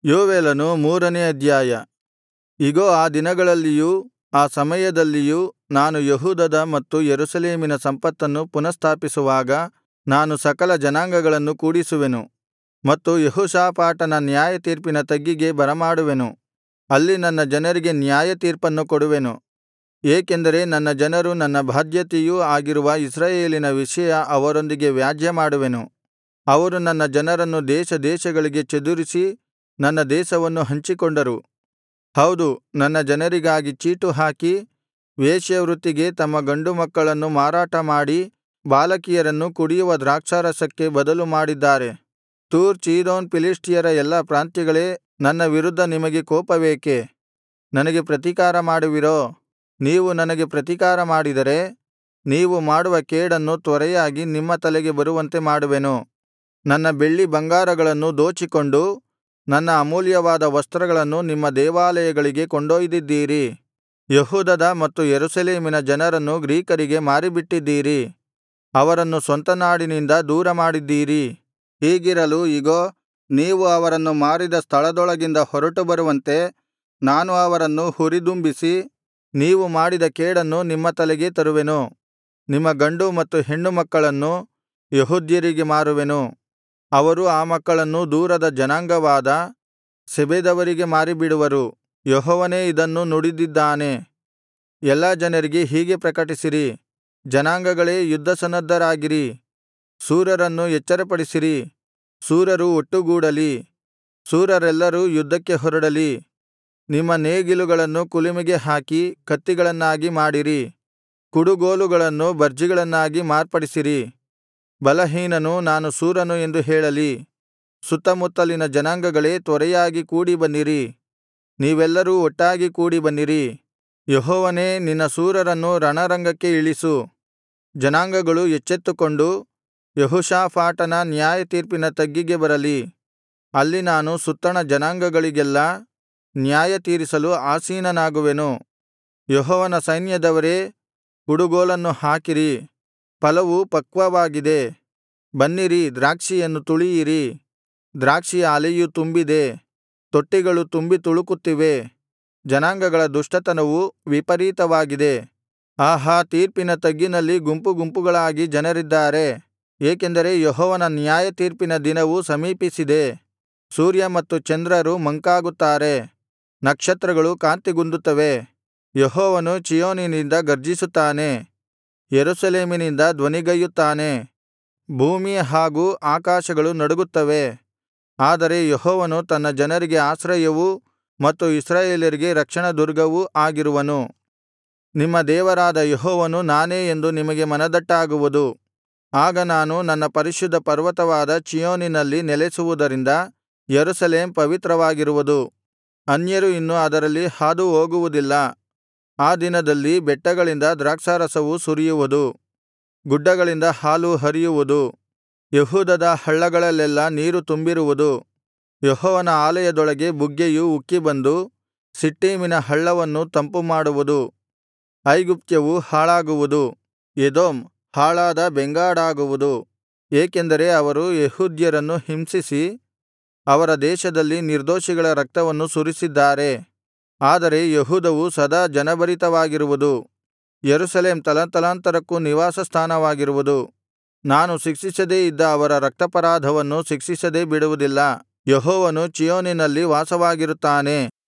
ಯೋವೇಲನು ಮೂರನೇ ಅಧ್ಯಾಯ ಇಗೋ ಆ ದಿನಗಳಲ್ಲಿಯೂ ಆ ಸಮಯದಲ್ಲಿಯೂ ನಾನು ಯೆಹೂದದ ಮತ್ತು ಯೆರೂಸಲೇಮಿನ ಸಂಪತ್ತನ್ನು ಪುನಃಸ್ಥಾಪಿಸುವಾಗ ನಾನು ಸಕಲ ಜನಾಂಗಗಳನ್ನು ಕೂಡಿಸುವೆನು ಮತ್ತು ಯೆಹೋಷಾಫಾಟನ ನ್ಯಾಯತೀರ್ಪಿನ ತಗ್ಗಿಗೆ ಬರಮಾಡುವೆನು ಅಲ್ಲಿ ನನ್ನ ಜನರಿಗೆ ನ್ಯಾಯತೀರ್ಪನ್ನು ಕೊಡುವೆನು ಏಕೆಂದರೆ ನನ್ನ ಜನರು ನನ್ನ ಬಾಧ್ಯತೆಯೂ ಆಗಿರುವ ಇಸ್ರಾಯೇಲಿನ ವಿಷಯ ಅವರೊಂದಿಗೆ ವ್ಯಾಜ್ಯಮಾಡುವೆನು ಅವರು ನನ್ನ ಜನರನ್ನು ದೇಶದೇಶಗಳಿಗೆ ಚದುರಿಸಿ ನನ್ನ ದೇಶವನ್ನು ಹಂಚಿಕೊಂಡರು ಹೌದು ನನ್ನ ಜನರಿಗಾಗಿ ಚೀಟು ಹಾಕಿ ವೇಶ್ಯವೃತ್ತಿಗೆ ತಮ್ಮ ಗಂಡುಮಕ್ಕಳನ್ನು ಮಾರಾಟಮಾಡಿ ಬಾಲಕಿಯರನ್ನು ಕುಡಿಯುವ ದ್ರಾಕ್ಷಾರಸಕ್ಕೆ ಬದಲು ಮಾಡಿದ್ದಾರೆ ತೂರ್ ಚೀದೋನ್ ಫಿಲಿಷ್ಟಿಯರ ಎಲ್ಲಾ ಪ್ರಾಂತ್ಯಗಳೇ ನನ್ನ ವಿರುದ್ಧ ನಿಮಗೆ ಕೋಪವೇಕೆ ನನಗೆ ಪ್ರತಿಕಾರ ಮಾಡುವಿರೋ ನೀವು ನನಗೆ ಪ್ರತಿಕಾರ ಮಾಡಿದರೆ ನೀವು ಮಾಡುವ ಕೇಡನ್ನು ತ್ವರೆಯಾಗಿ ನಿಮ್ಮ ತಲೆಗೆ ಬರುವಂತೆ ಮಾಡುವೆನು ನನ್ನ ಬೆಳ್ಳಿ ಬಂಗಾರಗಳನ್ನು ದೋಚಿಕೊಂಡು ನನ್ನ ಅಮೂಲ್ಯವಾದ ವಸ್ತ್ರಗಳನ್ನು ನಿಮ್ಮ ದೇವಾಲಯಗಳಿಗೆ ಕೊಂಡೊಯ್ದಿದ್ದೀರಿ ಯೆಹೂದದ ಮತ್ತು ಯೆರೂಸಲೇಮಿನ ಜನರನ್ನು ಗ್ರೀಕರಿಗೆ ಮಾರಿಬಿಟ್ಟಿದ್ದೀರಿ ಅವರನ್ನು ಸ್ವಂತ ನಾಡಿನಿಂದ ದೂರಮಾಡಿದ್ದೀರಿ ಹೀಗಿರಲು ಇಗೋ ನೀವು ಅವರನ್ನು ಮಾರಿದ ಸ್ಥಳದೊಳಗಿಂದ ಹೊರಟು ಬರುವಂತೆ ನಾನು ಅವರನ್ನು ಹುರಿದುಂಬಿಸಿ ನೀವು ಮಾಡಿದ ಕೇಡನ್ನು ನಿಮ್ಮ ತಲೆಗೆ ತರುವೆನು ನಿಮ್ಮ ಗಂಡು ಮತ್ತು ಹೆಣ್ಣು ಮಕ್ಕಳನ್ನು ಯೆಹೂದ್ಯರಿಗೆ ಮಾರುವೆನು ಅವರು ಆ ಮಕ್ಕಳನ್ನು ದೂರದ ಜನಾಂಗವಾದ ಸೆಬೆದವರಿಗೆ ಮಾರಿಬಿಡುವರು ಯೆಹೋವನೇ ಇದನ್ನು ನುಡಿದಿದ್ದಾನೆ ಎಲ್ಲಾ ಜನರಿಗೆ ಹೀಗೆ ಪ್ರಕಟಿಸಿರಿ ಜನಾಂಗಗಳೇ ಯುದ್ಧಸನ್ನದ್ಧರಾಗಿರಿ ಶೂರರನ್ನು ಎಚ್ಚರಪಡಿಸಿರಿ ಶೂರರು ಒಟ್ಟುಗೂಡಲಿ ಶೂರರೆಲ್ಲರೂ ಯುದ್ಧಕ್ಕೆ ಹೊರಡಲಿ ನಿಮ್ಮ ನೇಗಿಲುಗಳನ್ನು ಕುಲುಮೆಗೆ ಹಾಕಿ ಕತ್ತಿಗಳನ್ನಾಗಿ ಮಾಡಿರಿ ಕುಡುಗೋಲುಗಳನ್ನು ಭರ್ಜಿಗಳನ್ನಾಗಿ ಮಾರ್ಪಡಿಸಿರಿ ಬಲಹೀನನು ನಾನು ಶೂರನು ಎಂದು ಹೇಳಲಿ ಸುತ್ತಮುತ್ತಲಿನ ಜನಾಂಗಗಳೇ ತ್ವರೆಯಾಗಿ ಕೂಡಿಬನ್ನಿರಿ ನೀವೆಲ್ಲರೂ ಒಟ್ಟಾಗಿ ಕೂಡಿಬನ್ನಿರಿ ಯೆಹೋವನೇ ನಿನ್ನ ಶೂರರನ್ನು ರಣರಂಗಕ್ಕೆ ಇಳಿಸು ಜನಾಂಗಗಳು ಎಚ್ಚೆತ್ತುಕೊಂಡು ಯೆಹೋಷಾಫಾಟನ ನ್ಯಾಯತೀರ್ಪಿನ ತಗ್ಗಿಗೆ ಬರಲಿ ಅಲ್ಲಿ ನಾನು ಸುತ್ತಣ ಜನಾಂಗಗಳಿಗೆಲ್ಲಾ ನ್ಯಾಯತೀರಿಸಲು ಆಸೀನನಾಗುವೆನು ಯೆಹೋವನ ಸೈನ್ಯದವರೇ ಕುಡುಗೋಲನ್ನು ಹಾಕಿರಿ ಫಲವು ಪಕ್ವವಾಗಿದೆ ಬನ್ನಿರಿ ದ್ರಾಕ್ಷಿಯನ್ನು ತುಳಿಯಿರಿ ದ್ರಾಕ್ಷಿಯ ಆಲೆಯು ತುಂಬಿದೆ ತೊಟ್ಟಿಗಳು ತುಂಬಿ ತುಳುಕುತ್ತಿವೆ ಜನಾಂಗಗಳ ದುಷ್ಟತನವು ವಿಪರೀತವಾಗಿದೆ ಆಹಾ ತೀರ್ಪಿನ ತಗ್ಗಿನಲ್ಲಿ ಗುಂಪು ಗುಂಪುಗಳಾಗಿ ಜನರಿದ್ದಾರೆ ಏಕೆಂದರೆ ಯೆಹೋವನ ನ್ಯಾಯತೀರ್ಪಿನ ದಿನವು ಸಮೀಪಿಸಿದೆ ಸೂರ್ಯ ಮತ್ತು ಚಂದ್ರರು ಮಂಕಾಗುತ್ತಾರೆ ನಕ್ಷತ್ರಗಳು ಕಾಂತಿಗುಂದುತ್ತವೆ ಯೆಹೋವನು ಚೀಯೋನಿನಿಂದ ಗರ್ಜಿಸುತ್ತಾನೆ ಯೆರೂಸಲೇಮಿನಿಂದ ಧ್ವನಿಗೈಯುತ್ತಾನೆ ಭೂಮಿ ಹಾಗೂ ಆಕಾಶಗಳು ನಡುಗುತ್ತವೆ ಆದರೆ ಯೆಹೋವನು ತನ್ನ ಜನರಿಗೆ ಆಶ್ರಯವೂ ಮತ್ತು ಇಸ್ರಾಯೇಲರಿಗೆ ರಕ್ಷಣದುರ್ಗವೂ ಆಗಿರುವನು ನಿಮ್ಮ ದೇವರಾದ ಯೆಹೋವನು ನಾನೇ ಎಂದು ನಿಮಗೆ ಮನದಟ್ಟಾಗುವುದು ಆಗ ನಾನು ನನ್ನ ಪರಿಶುದ್ಧ ಪರ್ವತವಾದ ಚೀಯೋನಿನಲ್ಲಿ ನೆಲೆಸುವುದರಿಂದ ಯೆರೂಸಲೇಮ್ ಪವಿತ್ರವಾಗಿರುವುದು ಅನ್ಯರು ಇನ್ನು ಅದರಲ್ಲಿ ಹಾದು ಹೋಗುವುದಿಲ್ಲ ಆ ದಿನದಲ್ಲಿ ಬೆಟ್ಟಗಳಿಂದ ದ್ರಾಕ್ಷಾರಸವು ಸುರಿಯುವುದು ಗುಡ್ಡಗಳಿಂದ ಹಾಲು ಹರಿಯುವುದು ಯೆಹೂದದ ಹಳ್ಳಗಳಲ್ಲೆಲ್ಲಾ ನೀರು ತುಂಬಿರುವುದು ಯೆಹೋವನ ಆಲಯದೊಳಗೆ ಬುಗ್ಗೆಯು ಉಕ್ಕಿಬಂದು ಸಿಟ್ಟೀಮಿನ ಹಳ್ಳವನ್ನು ತಂಪುಮಾಡುವುದು ಐಗುಪ್ತ್ಯವು ಹಾಳಾಗುವುದು ಎದೋಮ್ ಹಾಳಾದ ಬೆಂಗಾಡಾಗುವುದು ಏಕೆಂದರೆ ಅವರು ಯೆಹೂದ್ಯರನ್ನು ಹಿಂಸಿಸಿ ಅವರ ದೇಶದಲ್ಲಿ ನಿರ್ದೋಷಿಗಳ ರಕ್ತವನ್ನು ಸುರಿಸಿದ್ದಾರೆ ಆದರೆ ಯೆಹೂದವು ಸದಾ ಜನಭರಿತವಾಗಿರುವುದು ಯೆರೂಸಲೇಮ್ ತಲತಲಾಂತರಕ್ಕೂ ನಿವಾಸಸ್ಥಾನವಾಗಿರುವುದು ನಾನು ಶಿಕ್ಷಿಸದೇ ಇದ್ದ ಅವರ ರಕ್ತಾಪರಾಧವನ್ನು ಶಿಕ್ಷಿಸದೆ ಬಿಡುವುದಿಲ್ಲ ಯೆಹೋವನು ಚೀಯೋನಿನಲ್ಲಿ ವಾಸವಾಗಿರುತ್ತಾನೆ